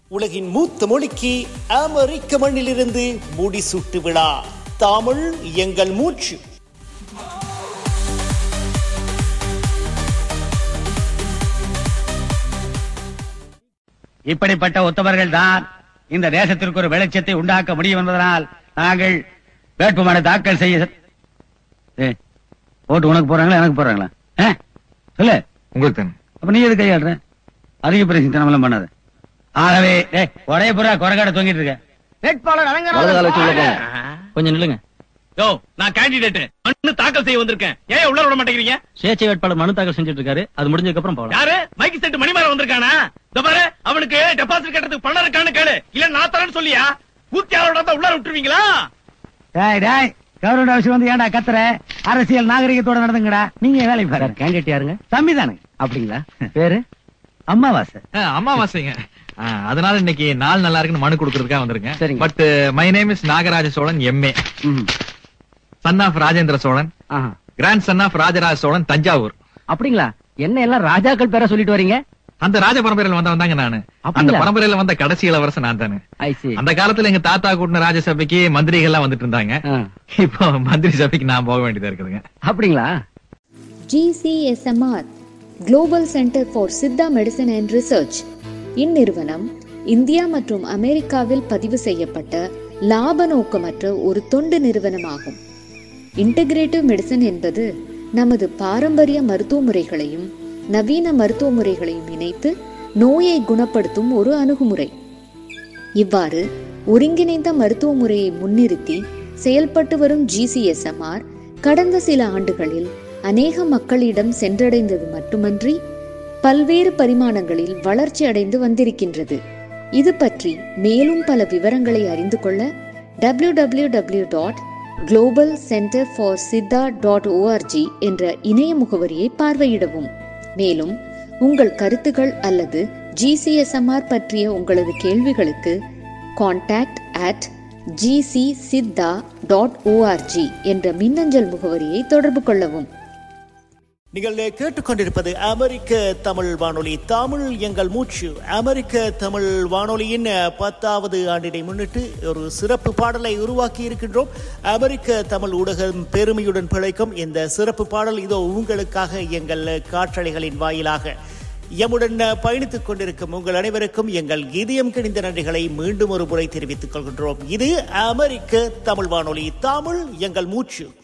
உலகின் மூத்த மொழிக்கு அமெரிக்க மண்ணிலிருந்து முடிசூட்டு விழா தமிழ் எங்கள் மூச்சு இப்படிப்பட்ட உத்தமர்கள் தான் இந்த தேசத்திற்கு ஒரு வெளிச்சத்தை உண்டாக்க முடியும் என்பதனால் நாங்கள் வேட்புமனு தாக்கல் செய்ய ஏய், ஓட்டு உனக்கு போறாங்களா எனக்கு போறாங்களா ஆ? சொல்லு உங்களுக்கு தானே அப்ப நீ எது கையாடுற அதிக பிரசித்தனமெல்லாம் பண்ணாத ஆகவே ஏய், ஒரே புறா குறைகாட தொங்கிட்டு இருக்க வேட்பாளர் வலது கால வச்சு உள்ள அலங்காரம் போங்க கொஞ்சம் நில்லுங்க யோ நான் கேண்டிடேட் மனு தாக்கல் செய்ய வந்திருக்கேன் ஏன் உள்ள விட மாட்டேங்கிறீங்க சுயேட்சை வேட்பாளர் மனு தாக்கல் செஞ்சுட்டு இருக்காரு அது முடிஞ்சதுக்கு அப்புறம் போகலாம் யாரு மைக் செட் மணிமாற வந்திருக்கானா இந்த பாரு அவனுக்கு டெபாசிட் கட்டுறதுக்கு பணம் இருக்கான்னு கேளு இல்ல நான் தரேன்னு சொல்லியா ஊத்தியாளோட தான் உள்ள விட்டுருவீங்களா டேய் டேய் கவர்மெண்ட் அவசியம் வந்து ஏன்டா கத்துற அரசியல் நாகரிகத்தோட நடந்துங்கடா நீங்க வேலைக்கு பாரு கேண்டிடேட் யாருங்க தம்பிதானுங்க அப்படிங்களா பேரு அம்மாவாசை அமாவாசைங்க ஆ, அதனால இன்னைக்கு நாள் நல்லா இருக்குன்னு மனு கொடுக்கறதுக்காக வந்திருக்கேன் சரிங்க. But my name is Nagaraja Cholan MA ம். சன் ஆஃப் ராஜேந்திர சோழன் ஆஹா. Grandson of Rajaraja Cholan Thanjavur அப்படிங்களா என்ன எல்லாம் ராஜாக்கள் பேரா சொல்லிட்டு வரீங்க அந்த ராஜ பரம்பரையில வந்த வந்தாங்க நானு அந்த அப்படிங்களா? பரம்பரையில வந்த கடைசி இளவரசன் நான் தானே ஐ சி அந்த காலத்துல எங்க தாத்தா கூட்டின ராஜசபைக்கு மந்திரிகள் எல்லாம் வந்துட்டு இருந்தாங்க இப்போ மந்திரி சபைக்கு நான் போக வேண்டியதா இருக்குதுங்க அப்படிங்களா GCSMR global centre for siddha medicine and research இந்நிறுவனம் இந்தியா மற்றும் அமெரிக்காவில் பதிவு செய்யப்பட்ட லாப நோக்கமற்ற ஒரு தொண்டு நிறுவனமாகும் இன்டகிரேட்டிவ் மெடிசன் என்பது நமது பாரம்பரிய மருத்துவ முறைகளையும் நவீன மருத்துவ முறைகளையும் இணைத்து நோயை குணப்படுத்தும் ஒரு அணுகுமுறை இவ்வாறு ஒருங்கிணைந்த மருத்துவ முறையை முன்னிறுத்தி செயல்பட்டு வரும் ஜிசிஎஸ்எம்ஆர் கடந்த சில ஆண்டுகளில் அநேக மக்களிடம் சென்றடைந்தது மட்டுமன்றி பல்வேறு பரிமாணங்களில் வளர்ச்சி அடைந்து வந்திருக்கின்றது இது பற்றி மேலும் பல விவரங்களை அறிந்து கொள்ள W W W dot global centre for siddha dot O R G என்ற இணைய முகவரியை பார்வையிடவும் மேலும் உங்கள் கருத்துகள் அல்லது ஜிசிஎஸ்எம்ஆர் பற்றிய உங்களது கேள்விகளுக்கு contact at G C siddha dot O R G என்ற மின்னஞ்சல் முகவரியை தொடர்பு கொள்ளவும் நீங்கள் கேட்டுக்கொண்டிருப்பது அமெரிக்க தமிழ் வானொலி தமிழ் எங்கள் மூச்சு அமெரிக்க தமிழ் வானொலியின் பத்தாவது ஆண்டினை முன்னிட்டு ஒரு சிறப்பு பாடலை உருவாக்கி இருக்கின்றோம் அமெரிக்க தமிழ் ஊடகம் பெருமையுடன் பிழைக்கும் இந்த சிறப்பு பாடல் இதோ உங்களுக்காக எங்கள் காற்றலைகளின் வாயிலாக எம்முடன் பயணித்துக் கொண்டிருக்கும் உங்கள் அனைவருக்கும் எங்கள் இதயம் கிணிந்த நன்றிகளை மீண்டும் ஒரு முறை தெரிவித்துக் கொள்கின்றோம் இது அமெரிக்க தமிழ் வானொலி தமிழ் எங்கள் மூச்சு